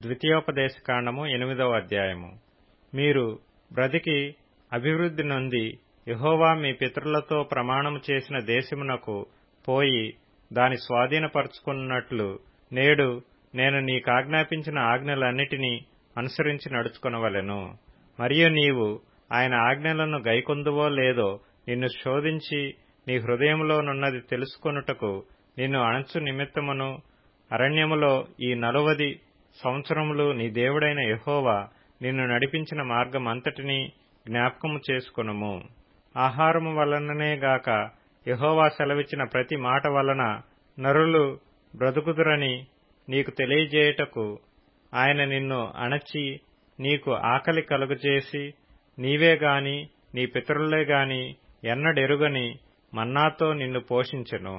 ద్వితీయోపదేశకాండము ఎనిమిదవ అధ్యాయము మీరు బ్రతికి అభివృద్ధి నొంది యహోవా మీ పితరులతో ప్రమాణము చేసిన దేశమునకు పోయి దాని స్వాధీనపరుచుకున్నట్లు నేడు నేను నీకాజ్ఞాపించిన ఆజ్ఞలన్నిటినీ అనుసరించి నడుచుకొనవలెను మరియు నీవు ఆయన ఆజ్ఞలను గైకొందువో లేదో నిన్ను శోధించి నీ హృదయములోనున్నది తెలుసుకొనుటకు నిన్ను అణచు నిమిత్తమును అరణ్యములో ఈ నలువది సంవత్సరములు నీ దేవుడైన యహోవా నిన్ను నడిపించిన మార్గమంతటినీ జ్ఞాపకము చేసుకొనుము ఆహారము వలననే గాక యహోవా సెలవిచ్చిన ప్రతి మాట వలన నరులు బ్రతుకుదురని నీకు తెలియజేయుటకు ఆయన నిన్ను అణచి నీకు ఆకలి కలుగజేసి నీవే గాని నీ పితరులే గాని ఎన్నడెరుగని మన్నాతో నిన్ను పోషించెను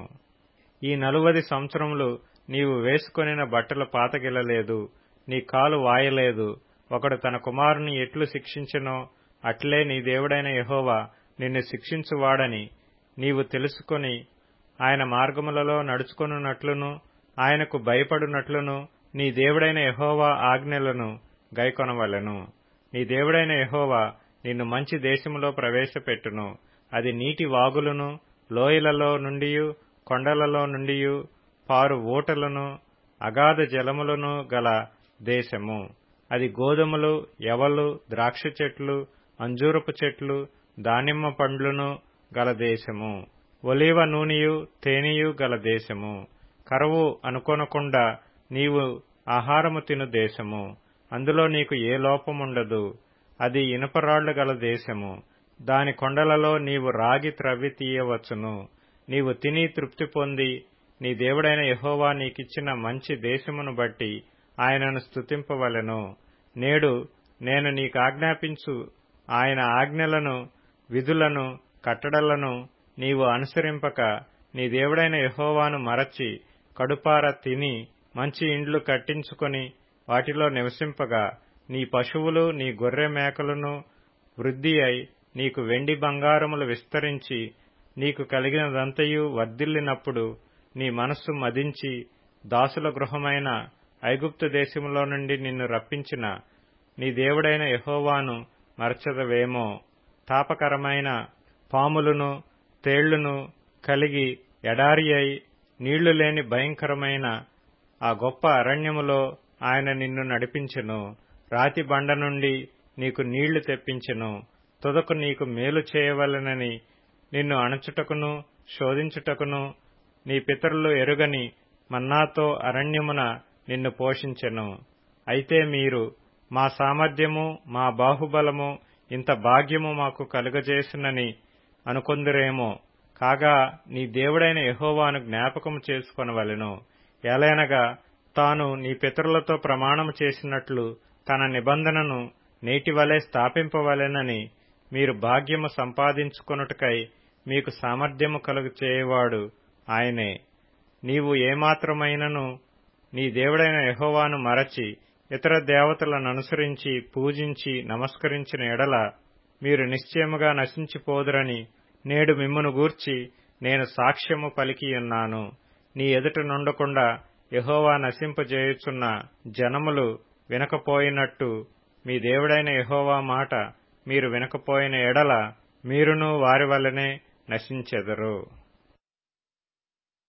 ఈ నలువది సంవత్సరములు నీవు వేసుకొనిన బట్టలు పాతగిలలేదు నీ కాలు వాయలేదు ఒకడు తన కుమారుని ఎట్లు శిక్షించెనో అట్లే నీ దేవుడైన యహోవా నిన్ను శిక్షించువాడని నీవు తెలుసుకొని ఆయన మార్గములలో నడుచుకొనున్నట్లును ఆయనకు భయపడునట్లును నీ దేవుడైన యహోవా ఆజ్ఞలను గైకొనవలెను నీ దేవుడైన యహోవా నిన్ను మంచి దేశములో ప్రవేశపెట్టును అది నీటి వాగులను లోయలలో నుండియు కొండలలో నుండియు పారు ఊటలను అగాధ జలములను గల దేశము అది గోధుమలు ఎవలు ద్రాక్ష చెట్లు అంజూరపు చెట్లు దానిమ్మ పండ్లును గల దేశము ఒలీవ నూనెయు తేనెయు గల దేశము కరువు అనుకొనకుండా నీవు ఆహారము తిను దేశము అందులో నీకు ఏ లోపముండదు అది ఇనుపరాళ్లు గల దేశము దాని కొండలలో నీవు రాగి త్రవ్వి తీయవచ్చును నీవు తిని తృప్తి పొంది నీ దేవుడైన యహోవా నీకిచ్చిన మంచి దేశమును బట్టి ఆయనను స్తుతింపవలెను నేడు నేను నీకాజ్ఞాపించు ఆయన ఆజ్ఞలను విధులను కట్టడలను నీవు అనుసరింపక నీ దేవుడైన యహోవాను మరచి కడుపార తిని మంచి ఇండ్లు కట్టించుకొని వాటిలో నివసింపగా నీ పశువులు నీ గొర్రె మేకలను వృద్ధి అయి నీకు వెండి బంగారములు విస్తరించి నీకు కలిగినదంతయు వర్ధిల్లినప్పుడు నీ మనస్సు మదించి దాసుల గృహమైన ఐగుప్తు దేశములో నుండి నిన్ను రప్పించిన నీ దేవుడైన యహోవాను మరచదవేమో తాపకరమైన పాములను తేళ్లును కలిగి ఎడారి అయి నీళ్లు లేని భయంకరమైన ఆ గొప్ప అరణ్యములో ఆయన నిన్ను నడిపించెను రాతి బండ నుండి నీకు నీళ్లు తెప్పించెను తుదకు నీకు మేలు చేయవలెనని నిన్ను అణచుటకును శోధించుటకును నీ పితరులు ఎరుగని మన్నాతో అరణ్యమున నిన్ను పోషించెను అయితే మీరు మా సామర్థ్యము మా బాహుబలము ఇంత భాగ్యము మాకు కలుగజేసినని అనుకొందురేమో కాగా నీ దేవుడైన యహోవాను జ్ఞాపకము చేసుకొనవలెను ఎలయనగా తాను నీ పితరులతో ప్రమాణము చేసినట్లు తన నిబంధనను నేటివలే స్థాపింపవలెనని మీరు భాగ్యము సంపాదించుకొనుటకై మీకు సామర్థ్యము కలుగు చేయవాడు ఆయనే నీవు ఏమాత్రమైనను నీ దేవుడైన యహోవాను మరచి ఇతర దేవతలను అనుసరించి పూజించి నమస్కరించిన ఎడల మీరు నిశ్చయముగా నశించిపోదురని నేడు మిమ్మును గూర్చి నేను సాక్ష్యము పలికియున్నాను నీ ఎదుట నుండకుండా యహోవా నశింపజేయుచున్న జనములు వినకపోయినట్టు మీ దేవుడైన యహోవా మాట మీరు వినకపోయిన ఎడల మీరును వారి వల్లనే నశించెదరు